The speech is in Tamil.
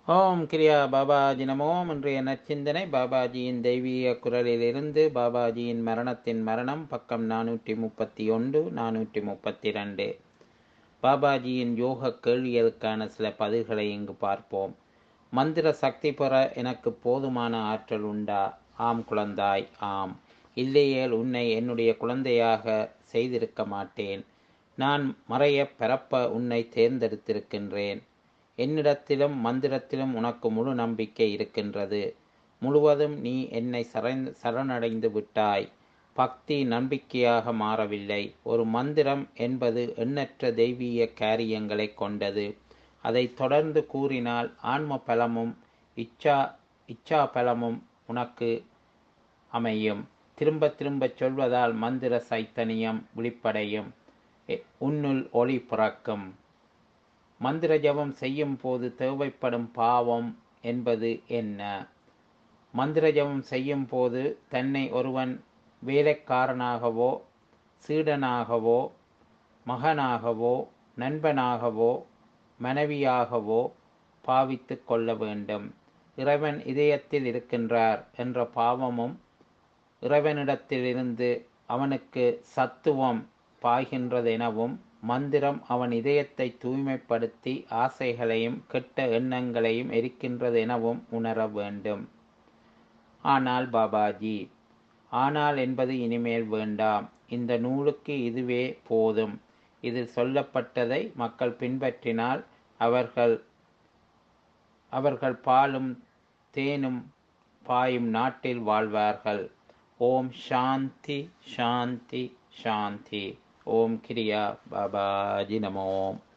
ஓம் கிரியா பாபாஜி நமோம் இன்றைய நற்சிந்தனை பாபாஜியின் தெய்வீக குரலிலிருந்து பாபாஜியின் மரணத்தின் மரணம் பக்கம் நானூற்றி முப்பத்தி ஒன்று நானூற்றி முப்பத்தி ரெண்டு பாபாஜியின் யோக கேள்விகளுக்கான சில பதில்களை இங்கு பார்ப்போம் மந்திர சக்தி பெற எனக்கு போதுமான ஆற்றல் உண்டா ஆம் குழந்தாய் ஆம் இல்லையேல் உன்னை என்னுடைய குழந்தையாக செய்திருக்க மாட்டேன் நான் மறைய பிறப்ப உன்னை தேர்ந்தெடுத்திருக்கின்றேன் என்னிடத்திலும் மந்திரத்திலும் உனக்கு முழு நம்பிக்கை இருக்கின்றது முழுவதும் நீ என்னை சரண் சரணடைந்து விட்டாய் பக்தி நம்பிக்கையாக மாறவில்லை ஒரு மந்திரம் என்பது எண்ணற்ற தெய்வீக காரியங்களை கொண்டது அதை தொடர்ந்து கூறினால் ஆன்ம பலமும் இச்சா இச்சா பலமும் உனக்கு அமையும் திரும்ப திரும்ப சொல்வதால் மந்திர சைத்தன்யம் விழிப்படையும் உன்னுள் ஒளி பிறக்கும் மந்திர ஜபம் செய்யும் போது தேவைப்படும் பாவம் என்பது என்ன மந்திர ஜபம் செய்யும் போது தன்னை ஒருவன் வேலைக்காரனாகவோ சீடனாகவோ மகனாகவோ நண்பனாகவோ மனைவியாகவோ பாவித்து கொள்ள வேண்டும் இறைவன் இதயத்தில் இருக்கின்றார் என்ற பாவமும் இறைவனிடத்திலிருந்து அவனுக்கு சத்துவம் பாய்கின்றதெனவும் மந்திரம் அவன் இதயத்தை தூய்மைப்படுத்தி ஆசைகளையும் கெட்ட எண்ணங்களையும் எரிக்கின்றது எனவும் உணர வேண்டும் ஆனால் பாபாஜி ஆனால் என்பது இனிமேல் வேண்டாம் இந்த நூலுக்கு இதுவே போதும் இதில் சொல்லப்பட்டதை மக்கள் பின்பற்றினால் அவர்கள் அவர்கள் பாலும் தேனும் பாயும் நாட்டில் வாழ்வார்கள் ஓம் சாந்தி சாந்தி சாந்தி ஓம் கிரியா பாபாஜி நமோம்